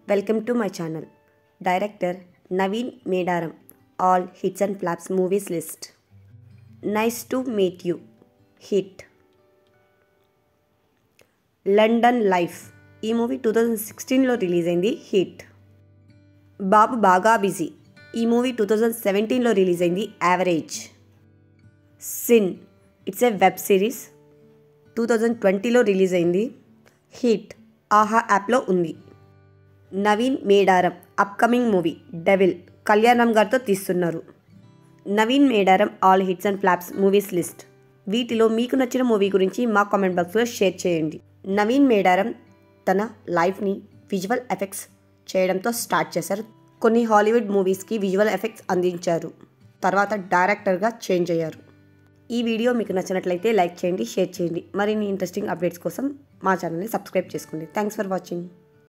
welcome to my channel director Naveen Medaram all hits and flops movies list nice to meet you hit London life ఈ movie two thousand సిక్స్టీన్లో release అయింది hit Babu బాగా busy ఈ movie two thousand సెవెంటీన్లో release అయింది average sin it's a web series two thousand ట్వంటీలో release అయింది hit Aha యాప్లో ఉంది Naveen Medaram upcoming movie devil Kalyanam గారితో తీస్తున్నారు Naveen Medaram all hits and flops movies list వీటిలో మీకు నచ్చిన మూవీ గురించి మా కామెంట్ బాక్స్లో షేర్ చేయండి నవీన్ మేడారం తన లైఫ్ని విజువల్ ఎఫెక్ట్స్ చేయడంతో స్టార్ట్ చేశారు కొన్ని హాలీవుడ్ మూవీస్కి విజువల్ ఎఫెక్ట్స్ అందించారు తర్వాత డైరెక్టర్గా చేంజ్ అయ్యారు ఈ వీడియో మీకు నచ్చినట్లయితే లైక్ చేయండి షేర్ చేయండి మరిన్ని ఇంట్రెస్టింగ్ అప్డేట్స్ కోసం మా ఛానల్ని సబ్స్క్రైబ్ చేసుకోండి థ్యాంక్స్ ఫర్ వాచింగ్